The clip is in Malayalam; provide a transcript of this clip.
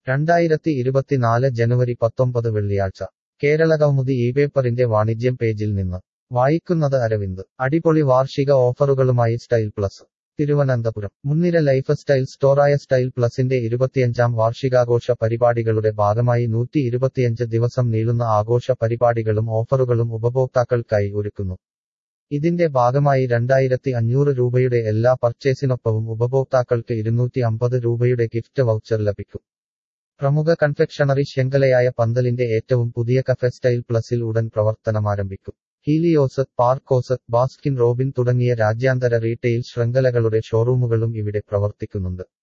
രണ്ടായിരത്തി ഇരുപത്തിനാല് ജനുവരി പത്തൊമ്പത് വെള്ളിയാഴ്ച കേരള കൗമുദി ഈ പേപ്പറിന്റെ വാണിജ്യം പേജിൽ നിന്ന് വായിക്കുന്നത് അരവിന്ദ് അടിപൊളി വാർഷിക ഓഫറുകളുമായി സ്റ്റൈൽ പ്ലസ് തിരുവനന്തപുരം മുൻനിര ലൈഫ് സ്റ്റൈൽ സ്റ്റോറായ സ്റ്റൈൽ പ്ലസിന്റെ ഇരുപത്തിയഞ്ചാം വാർഷികാഘോഷ പരിപാടികളുടെ ഭാഗമായി നൂറ്റി ഇരുപത്തിയഞ്ച് ദിവസം നീളുന്ന ആഘോഷ പരിപാടികളും ഓഫറുകളും ഉപഭോക്താക്കൾക്കായി ഒരുക്കുന്നു ഇതിന്റെ ഭാഗമായി രണ്ടായിരത്തി അഞ്ഞൂറ് രൂപയുടെ എല്ലാ പർച്ചേസിനൊപ്പവും ഉപഭോക്താക്കൾക്ക് ഇരുന്നൂറ്റി അമ്പത് രൂപയുടെ ഗിഫ്റ്റ് വൗച്ചർ ലഭിക്കും പ്രമുഖ കൺഫെക്ഷണറി ശൃംഖലയായ പന്തലിന്റെ ഏറ്റവും പുതിയ കഫെ സ്റ്റൈൽ പ്ലസിൽ ഉടൻ പ്രവർത്തനമാരംഭിക്കും ഹീലിയോസ് പാർക്കോസ് ബാസ്കിൻ റോബിൻ തുടങ്ങിയ രാജ്യാന്തര റീറ്റെയിൽ ശൃംഖലകളുടെ ഷോറൂമുകളും ഇവിടെ പ്രവർത്തിക്കുന്നുണ്ട്